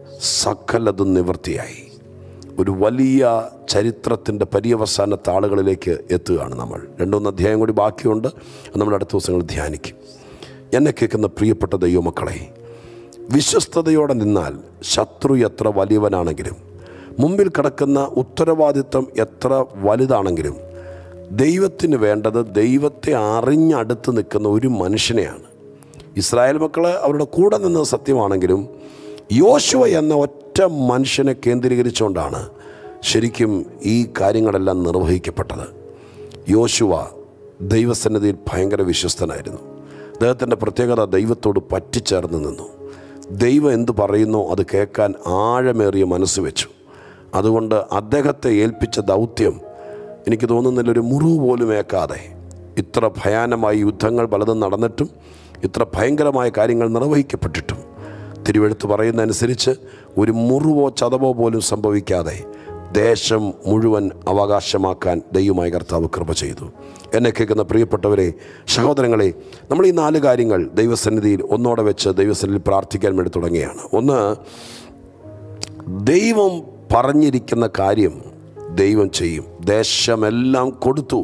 സകലതും നിവൃത്തിയായി ഒരു വലിയ ചരിത്രത്തിൻ്റെ പര്യവസാന താളുകളിലേക്ക് എത്തുകയാണ് നമ്മൾ രണ്ടുമൂന്ന് അധ്യായം കൂടി ബാക്കിയുണ്ട് അത് നമ്മൾ അടുത്ത ദിവസങ്ങളിൽ ധ്യാനിക്കും എന്നെ കേൾക്കുന്ന പ്രിയപ്പെട്ട ദൈവമക്കളെ വിശ്വസ്തയോടെ നിന്നാൽ ശത്രു എത്ര വലിയവനാണെങ്കിലും മുമ്പിൽ കിടക്കുന്ന ഉത്തരവാദിത്വം എത്ര വലുതാണെങ്കിലും ദൈവത്തിന് വേണ്ടത് ദൈവത്തെ അറിഞ്ഞടുത്ത് നിൽക്കുന്ന ഒരു മനുഷ്യനെയാണ് ഇസ്രായേൽ മക്കൾ അവരുടെ കൂടെ നിന്നത് സത്യമാണെങ്കിലും യോശുവ എന്ന ഒറ്റ മനുഷ്യനെ കേന്ദ്രീകരിച്ചുകൊണ്ടാണ് ശരിക്കും ഈ കാര്യങ്ങളെല്ലാം നിർവഹിക്കപ്പെട്ടത് യോശുവ ദൈവസന്നിധിയിൽ ഭയങ്കര വിശ്വസ്തനായിരുന്നു അദ്ദേഹത്തിൻ്റെ പ്രത്യേകത ദൈവത്തോട് പറ്റിച്ചേർന്ന് നിന്നു ദൈവം എന്ത് പറയുന്നോ അത് കേൾക്കാൻ ആഴമേറിയ മനസ്സ് വെച്ചു അതുകൊണ്ട് അദ്ദേഹത്തെ ഏൽപ്പിച്ച ദൗത്യം എനിക്ക് തോന്നുന്നില്ല ഒരു മുറിവ് പോലും ഏക്കാതെ ഇത്ര ഭയാനമായ യുദ്ധങ്ങൾ പലതും നടന്നിട്ടും ഇത്ര ഭയങ്കരമായ കാര്യങ്ങൾ നിർവഹിക്കപ്പെട്ടിട്ടും തിരുവെഴുത്ത് പറയുന്നതനുസരിച്ച് ഒരു മുറിവോ ചതവോ പോലും സംഭവിക്കാതെ ദേശം മുഴുവൻ അവകാശമാക്കാൻ ദൈവമായ കർത്താവ് കൃപ ചെയ്തു എന്നെ കേൾക്കുന്ന പ്രിയപ്പെട്ടവരെ സഹോദരങ്ങളെ നമ്മൾ ഈ നാല് കാര്യങ്ങൾ ദൈവസന്നിധിയിൽ ഒന്നോടെ വെച്ച് ദൈവസന്നിധിയിൽ പ്രാർത്ഥിക്കാൻ വേണ്ടി തുടങ്ങിയാണ് ഒന്ന് ദൈവം പറഞ്ഞിരിക്കുന്ന കാര്യം ദൈവം ചെയ്യും ദേശമെല്ലാം കൊടുത്തു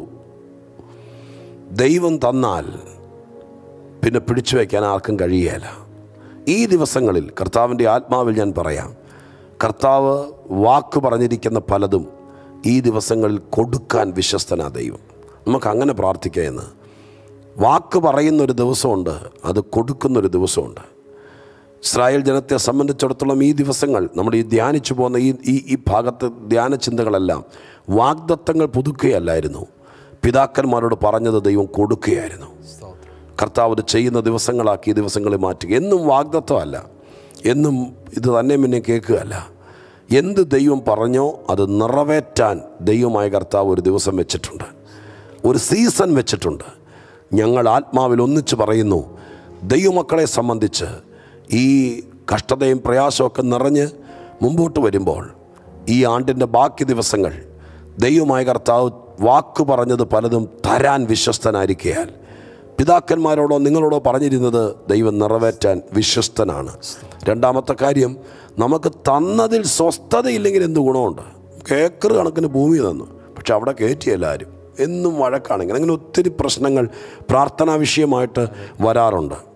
ദൈവം തന്നാൽ പിന്നെ പിടിച്ചു വയ്ക്കാൻ ആർക്കും കഴിയുകയില്ല ഈ ദിവസങ്ങളിൽ കർത്താവിൻ്റെ ആത്മാവിൽ ഞാൻ പറയാം കർത്താവ് വാക്ക് പറഞ്ഞിരിക്കുന്ന പലതും ഈ ദിവസങ്ങളിൽ കൊടുക്കാൻ വിശ്വസ്തനാ ദൈവം നമുക്ക് അങ്ങനെ പ്രാർത്ഥിക്കാം എന്ന് വാക്ക് പറയുന്നൊരു ദിവസമുണ്ട് അത് കൊടുക്കുന്നൊരു ദിവസമുണ്ട് ഇസ്രായേൽ ജനത്തെ സംബന്ധിച്ചിടത്തോളം ഈ ദിവസങ്ങൾ നമ്മൾ ഈ ധ്യാനിച്ചു പോകുന്ന ഈ ഈ ഈ ഭാഗത്തെ ധ്യാന ചിന്തകളെല്ലാം വാഗ്ദത്തങ്ങൾ പുതുക്കുകയല്ലായിരുന്നു പിതാക്കന്മാരോട് പറഞ്ഞത് ദൈവം കൊടുക്കുകയായിരുന്നു കർത്താവ് ഇത് ചെയ്യുന്ന ദിവസങ്ങളാക്കി ഈ ദിവസങ്ങളെ മാറ്റുക എന്നും വാഗ്ദത്വമല്ല എന്നും ഇത് തന്നെ പിന്നെ കേൾക്കുകയല്ല എന്ത് ദൈവം പറഞ്ഞോ അത് നിറവേറ്റാൻ ദൈവമായ കർത്താവ് ഒരു ദിവസം വെച്ചിട്ടുണ്ട് ഒരു സീസൺ വെച്ചിട്ടുണ്ട് ഞങ്ങൾ ആത്മാവിൽ ഒന്നിച്ച് പറയുന്നു ദൈവമക്കളെ സംബന്ധിച്ച് ഈ കഷ്ടതയും പ്രയാസമൊക്കെ നിറഞ്ഞ് മുമ്പോട്ട് വരുമ്പോൾ ഈ ആണ്ടിൻ്റെ ബാക്കി ദിവസങ്ങൾ ദൈവമായ കർത്താവ് വാക്ക് പറഞ്ഞത് പലതും തരാൻ വിശ്വസ്തനായിരിക്കയാൽ പിതാക്കന്മാരോടോ നിങ്ങളോടോ പറഞ്ഞിരുന്നത് ദൈവം നിറവേറ്റാൻ വിശ്വസ്തനാണ് രണ്ടാമത്തെ കാര്യം നമുക്ക് തന്നതിൽ സ്വസ്ഥതയില്ലെങ്കിൽ എന്ത് ഗുണമുണ്ട് ഏക്കർ കണക്കിന് ഭൂമി തന്നു പക്ഷെ അവിടെ കയറ്റിയല്ല ആരും എന്നും വഴക്കാണെങ്കിൽ അങ്ങനെ ഒത്തിരി പ്രശ്നങ്ങൾ പ്രാർത്ഥനാ വിഷയമായിട്ട് വരാറുണ്ട്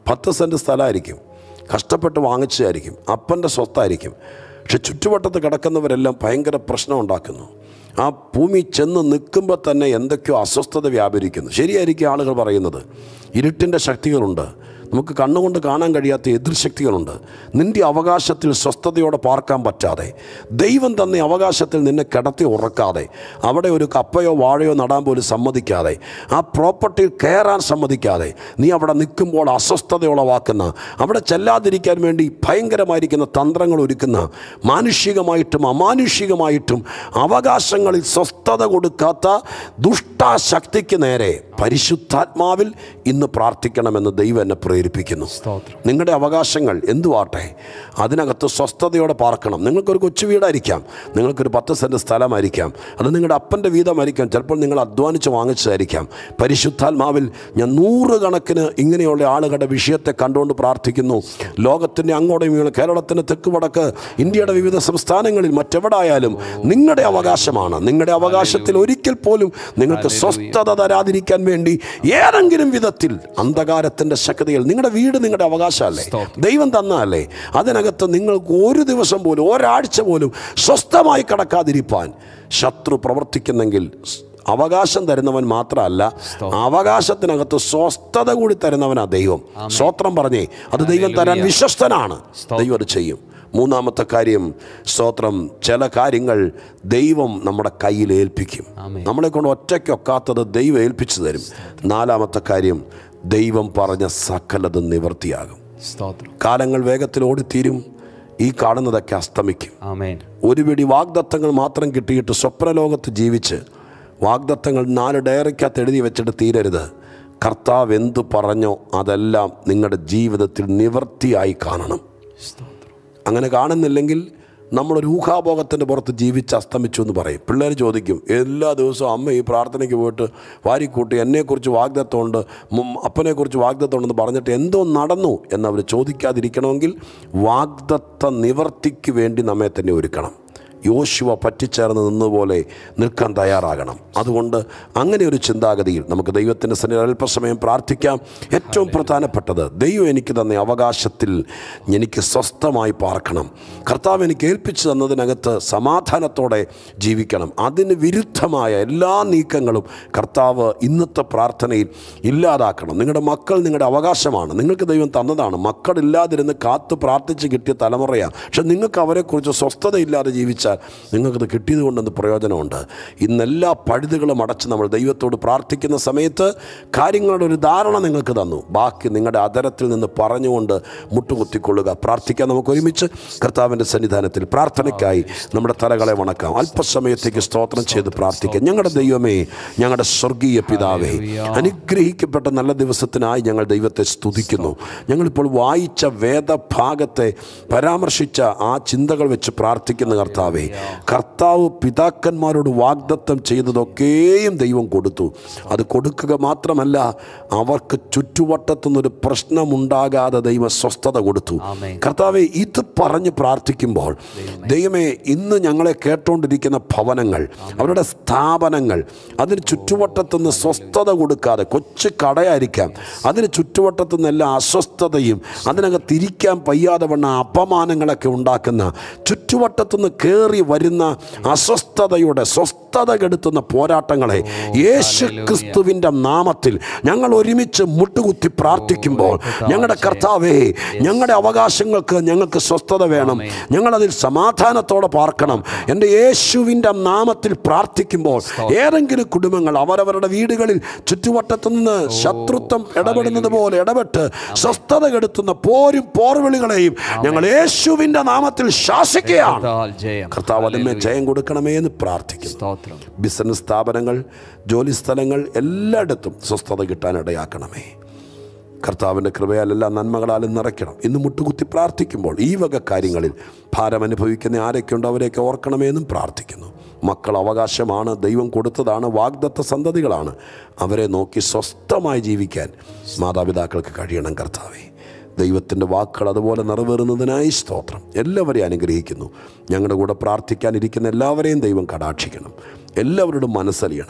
പത്ത് സെൻറ്റ് സ്ഥലമായിരിക്കും കഷ്ടപ്പെട്ട് വാങ്ങിച്ചതായിരിക്കും അപ്പൻ്റെ സ്വത്തായിരിക്കും പക്ഷെ ചുറ്റുവട്ടത്ത് കിടക്കുന്നവരെല്ലാം ഭയങ്കര പ്രശ്നം ഉണ്ടാക്കുന്നു ആ ഭൂമി ചെന്ന് നിൽക്കുമ്പോൾ തന്നെ എന്തൊക്കെയോ അസ്വസ്ഥത വ്യാപരിക്കുന്നു ശരിയായിരിക്കും ആളുകൾ പറയുന്നത് ഇരുട്ടിൻ്റെ ശക്തികളുണ്ട് നമുക്ക് കണ്ണുകൊണ്ട് കാണാൻ കഴിയാത്ത എതിർശക്തികളുണ്ട് നിന്റെ അവകാശത്തിൽ സ്വസ്ഥതയോടെ പാർക്കാൻ പറ്റാതെ ദൈവം തന്നെ അവകാശത്തിൽ നിന്നെ കിടത്തി ഉറക്കാതെ അവിടെ ഒരു കപ്പയോ വാഴയോ നടാൻ പോലും സമ്മതിക്കാതെ ആ പ്രോപ്പർട്ടിയിൽ കയറാൻ സമ്മതിക്കാതെ നീ അവിടെ നിൽക്കുമ്പോൾ അസ്വസ്ഥത ഉളവാക്കുന്ന അവിടെ ചെല്ലാതിരിക്കാൻ വേണ്ടി ഭയങ്കരമായിരിക്കുന്ന തന്ത്രങ്ങൾ ഒരുക്കുന്ന മാനുഷികമായിട്ടും അമാനുഷികമായിട്ടും അവകാശങ്ങളിൽ സ്വസ്ഥത കൊടുക്കാത്ത ദുഷ്ടാശക്തിക്ക് നേരെ പരിശുദ്ധാത്മാവിൽ ഇന്ന് പ്രാർത്ഥിക്കണമെന്ന് ദൈവം എന്നെ പ്രേരിപ്പിക്കുന്നു സ്തോത്രം നിങ്ങളുടെ അവകാശങ്ങൾ എന്തുവാട്ടെ അതിനകത്ത് സ്വസ്ഥതയോടെ പാർക്കണം നിങ്ങൾക്കൊരു കൊച്ചു വീടായിരിക്കാം നിങ്ങൾക്കൊരു പത്ത് സെൻറ്റ് സ്ഥലമായിരിക്കാം അത് നിങ്ങളുടെ അപ്പൻ്റെ വീതമായിരിക്കാം ചിലപ്പോൾ നിങ്ങൾ അധ്വാനിച്ച് വാങ്ങിച്ചതായിരിക്കാം പരിശുദ്ധാത്മാവിൽ ഞാൻ നൂറുകണക്കിന് ഇങ്ങനെയുള്ള ആളുകളുടെ വിഷയത്തെ കണ്ടുകൊണ്ട് പ്രാർത്ഥിക്കുന്നു ലോകത്തിൻ്റെ അങ്ങോട്ടും ഇങ്ങോട്ടും കേരളത്തിൻ്റെ തെക്ക് വടക്ക് ഇന്ത്യയുടെ വിവിധ സംസ്ഥാനങ്ങളിൽ മറ്റെവിടായാലും നിങ്ങളുടെ അവകാശമാണ് നിങ്ങളുടെ അവകാശത്തിൽ ഒരിക്കൽ പോലും നിങ്ങൾക്ക് സ്വസ്ഥത തരാതിരിക്കാൻ വേണ്ടി ഏതെങ്കിലും വിധത്തിൽ അന്ധകാരത്തിൻ്റെ ശക്തികൾ നിങ്ങളുടെ വീട് നിങ്ങളുടെ അവകാശമല്ലേ ദൈവം തന്നതല്ലേ അതിനകത്ത് നിങ്ങൾക്ക് ഒരു ദിവസം പോലും ഒരാഴ്ച പോലും സ്വസ്ഥമായി കടക്കാതിരിപ്പാൻ ശത്രു പ്രവർത്തിക്കുന്നെങ്കിൽ സ്- അവകാശം തരുന്നവൻ മാത്രമല്ല അവകാശത്തിനകത്ത് സ്വസ്ഥത കൂടി തരുന്നവനാ ദൈവം സ്വത്രം പറഞ്ഞേ അത് ദൈവം തരാൻ വിശ്വസ്തനാണ് ദൈവം അത് ചെയ്യും മൂന്നാമത്തെ കാര്യം സ്തോത്രം ചില കാര്യങ്ങൾ ദൈവം നമ്മുടെ കയ്യിൽ ഏൽപ്പിക്കും ആമേൻ. നമ്മളെ കൊണ്ട് ഒറ്റയ്ക്കൊക്കാത്തത് ദൈവം ഏൽപ്പിച്ചു തരും നാലാമത്തെ കാര്യം ദൈവം പറഞ്ഞ സകലത് നിവർത്തിയാകും സ്തോത്രം കാലങ്ങൾ വേഗത്തിൽ ഓടിത്തീരും ഈ കാണുന്നതൊക്കെ അസ്തമിക്കും ആമേൻ ഒരു പിടി വാഗ്ദത്തങ്ങൾ മാത്രം കിട്ടിയിട്ട് സ്വപ്നലോകത്ത് ജീവിച്ച് വാഗ്ദത്തങ്ങൾ നാല് ഡയറിക്കകത്ത് എഴുതി വെച്ചിട്ട് തീരരുത് കർത്താവ് എന്തു പറഞ്ഞോ അതെല്ലാം നിങ്ങളുടെ ജീവിതത്തിൽ നിവർത്തിയായി കാണണം സ്തോത്രം അങ്ങനെ കാണുന്നില്ലെങ്കിൽ നമ്മളൊരു ഊഹാഭോഗത്തിൻ്റെ പുറത്ത് ജീവിച്ച് അസ്തമിച്ചു എന്ന് പറയും പിള്ളേർ ചോദിക്കും എല്ലാ ദിവസവും അമ്മ ഈ പ്രാർത്ഥനയ്ക്ക് പോയിട്ട് വാരിക്കൂട്ടി എന്നെക്കുറിച്ച് വാഗ്ദത്തമുണ്ട് മും അപ്പനെക്കുറിച്ച് വാഗ്ദത്തമുണ്ടെന്ന് പറഞ്ഞിട്ട് എന്തോ നടന്നു എന്നവർ ചോദിക്കാതിരിക്കണമെങ്കിൽ വാഗ്ദത്ത നിവർത്തിക്ക് വേണ്ടി നമ്മെ തന്നെ ഒരുക്കണം യോശുവ പറ്റിച്ചേർന്ന് നിന്നപോലെ നിൽക്കാൻ തയ്യാറാകണം അതുകൊണ്ട് അങ്ങനെ ഒരു ചിന്താഗതിയിൽ നമുക്ക് ദൈവത്തിൻ്റെ സന്നിധി അല്പസമയം പ്രാർത്ഥിക്കാം ഏറ്റവും പ്രധാനപ്പെട്ടത് ദൈവം എനിക്ക് തന്ന അവകാശത്തിൽ എനിക്ക് സ്വസ്ഥമായി പാർക്കണം കർത്താവ് എനിക്ക് ഏൽപ്പിച്ചു തന്നതിനകത്ത് സമാധാനത്തോടെ ജീവിക്കണം അതിന് വിരുദ്ധമായ എല്ലാ നീക്കങ്ങളും കർത്താവ് ഇന്നത്തെ പ്രാർത്ഥനയിൽ ഇല്ലാതാക്കണം നിങ്ങളുടെ മക്കൾ നിങ്ങളുടെ അവകാശമാണ് നിങ്ങൾക്ക് ദൈവം തന്നതാണ് മക്കളില്ലാതിരുന്ന് കാത്തു പ്രാർത്ഥിച്ച് കിട്ടിയ തലമുറയാണ് പക്ഷെ നിങ്ങൾക്ക് അവരെക്കുറിച്ച് സ്വസ്ഥതയില്ലാതെ ജീവിച്ചാൽ നിങ്ങൾക്കത് കിട്ടിയത് കൊണ്ടെന്ന് പ്രയോജനമുണ്ട് ഇന്നെല്ലാ പഴുതുകളും അടച്ച് നമ്മൾ ദൈവത്തോട് പ്രാർത്ഥിക്കുന്ന സമയത്ത് കാര്യങ്ങളുടെ ഒരു ധാരണ നിങ്ങൾക്ക് തന്നു ബാക്കി നിങ്ങളുടെ അതരത്തിൽ നിന്ന് പറഞ്ഞുകൊണ്ട് മുട്ടുകുത്തിക്കൊള്ളുക പ്രാർത്ഥിക്കാൻ നമുക്ക് ഒരുമിച്ച് കർത്താവിൻ്റെ സന്നിധാനത്തിൽ പ്രാർത്ഥനയ്ക്കായി നമ്മുടെ തലകളെ വണക്കാം അല്പസമയത്തേക്ക് സ്തോത്രം ചെയ്ത് പ്രാർത്ഥിക്കാം ഞങ്ങളുടെ ദൈവമേ ഞങ്ങളുടെ സ്വർഗീയ പിതാവേ അനുഗ്രഹിക്കപ്പെട്ട നല്ല ദിവസത്തിനായി ഞങ്ങൾ ദൈവത്തെ സ്തുതിക്കുന്നു ഞങ്ങളിപ്പോൾ വായിച്ച വേദഭാഗത്തെ പരാമർശിച്ച ആ ചിന്തകൾ വെച്ച് പ്രാർത്ഥിക്കുന്ന കർത്താവേ കർത്താവ് പിതാക്കന്മാരോട് വാഗ്ദത്തം ചെയ്തതൊക്കെയും ദൈവം കൊടുത്തു അത് കൊടുക്കുക മാത്രമല്ല അവർക്ക് ചുറ്റുവട്ടത്തുനിന്നൊരു പ്രശ്നമുണ്ടാകാതെ ദൈവം സ്വസ്ഥത കൊടുത്തു ആമേൻ. കർത്താവെ ഇത് പറഞ്ഞ് പ്രാർത്ഥിക്കുമ്പോൾ ദൈവമേ ഇന്ന് ഞങ്ങളെ കേട്ടുകൊണ്ടിരിക്കുന്ന ഭവനങ്ങൾ അവരുടെ സ്ഥാപനങ്ങൾ അതിന് ചുറ്റുവട്ടത്തുനിന്ന് സ്വസ്ഥത കൊടുക്കാതെ കൊച്ചു കടയായിരിക്കാം അതിന് ചുറ്റുവട്ടത്തുനിന്ന് എല്ലാ അസ്വസ്ഥതയും അതിനകത്ത് ഇരിക്കാൻ പയ്യാതെ വണ്ണ അപമാനങ്ങളൊക്കെ ഉണ്ടാക്കുന്ന ചുറ്റുവട്ടത്തുനിന്ന് കയറി വരുന്ന അസ്വസ്ഥതയുടെ സ്വസ്ഥത കെടുത്തുന്ന പോരാട്ടങ്ങളെ യേശു ക്രിസ്തുവിൻ്റെ നാമത്തിൽ ഞങ്ങൾ ഒരുമിച്ച് മുട്ടുകുത്തി പ്രാർത്ഥിക്കുമ്പോൾ ഞങ്ങളുടെ കർത്താവേ ഞങ്ങളുടെ അവകാശങ്ങൾക്ക് ഞങ്ങൾക്ക് സ്വസ്ഥത വേണം ഞങ്ങളതിൽ സമാധാനത്തോടെ പാർക്കണം എൻ്റെ യേശുവിൻ്റെ നാമത്തിൽ പ്രാർത്ഥിക്കുമ്പോൾ ഏതെങ്കിലും കുടുംബങ്ങൾ അവരവരുടെ വീടുകളിൽ ചുറ്റുവട്ടത്തു നിന്ന് ശത്രുത്വം ഇടപെടുന്നത് പോലെ ഇടപെട്ട് സ്വസ്ഥത കെടുത്തുന്ന പോരും പോർവിളികളെയും ഞങ്ങൾ യേശുവിൻ്റെ നാമത്തിൽ ശാസിക്കുകയാണ് കർത്താൽ ജയം കർത്താവ് അതിന്മേൽ ജയം കൊടുക്കണമേ എന്ന് പ്രാർത്ഥിക്കുന്നു സ്തോത്രം ബിസിനസ് സ്ഥാപനങ്ങൾ ജോലി സ്ഥലങ്ങൾ എല്ലായിടത്തും സ്വസ്ഥത കിട്ടാനിടയാക്കണമേ കർത്താവിൻ്റെ കൃപയാൽ എല്ലാ നന്മകളാലും നിറയ്ക്കണം ഇന്ന് മുട്ടുകുത്തി പ്രാർത്ഥിക്കുമ്പോൾ ഈ വക കാര്യങ്ങളിൽ ഭാരം അനുഭവിക്കുന്ന ആരൊക്കെയുണ്ടോ അവരെയൊക്കെ ഓർക്കണമേ എന്നും പ്രാർത്ഥിക്കുന്നു മക്കൾ അവകാശമാണ് ദൈവം കൊടുത്തതാണ് വാഗ്ദത്ത സന്തതികളാണ് അവരെ നോക്കി സ്വസ്ഥമായി ജീവിക്കാൻ മാതാപിതാക്കൾക്ക് കഴിയണം കർത്താവേ ദൈവത്തിൻ്റെ വാക്കുകൾ അതുപോലെ നിറവേറുന്നതിനായി സ്തോത്രം എല്ലാവരെയും അനുഗ്രഹിക്കുന്നു ഞങ്ങളുടെ കൂടെ പ്രാർത്ഥിക്കാനിരിക്കുന്ന എല്ലാവരെയും ദൈവം കടാക്ഷിക്കണം എല്ലാവരോടും മനസ്സലിയണം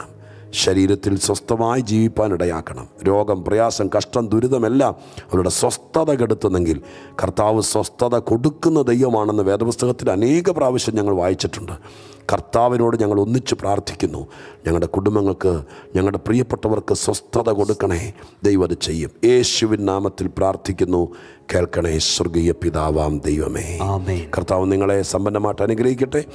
ശരീരത്തിൽ സ്വസ്ഥമായി ജീവിപ്പാൻ ഇടയാക്കണം രോഗം പ്രയാസം കഷ്ടം ദുരിതമെല്ലാം അവരുടെ സ്വസ്ഥത കെടുത്തുന്നെങ്കിൽ കർത്താവ് സ്വസ്ഥത കൊടുക്കുന്ന ദൈവമാണെന്ന് വേദപുസ്തകത്തിൽ അനേക പ്രാവശ്യം ഞങ്ങൾ വായിച്ചിട്ടുണ്ട് കർത്താവിനോട് ഞങ്ങൾ ഒന്നിച്ച് പ്രാർത്ഥിക്കുന്നു ഞങ്ങളുടെ കുടുംബങ്ങൾക്ക് ഞങ്ങളുടെ പ്രിയപ്പെട്ടവർക്ക് സ്വസ്ഥത കൊടുക്കണേ ദൈവം അത് ചെയ്യും യേശുവിൻ നാമത്തിൽ പ്രാർത്ഥിക്കുന്നു കേൾക്കണേ സ്വർഗീയ പിതാവാം ദൈവമേ ആമേൻ കർത്താവ് നിങ്ങളെ സമ്പന്നമായിട്ട് അനുഗ്രഹിക്കട്ടെ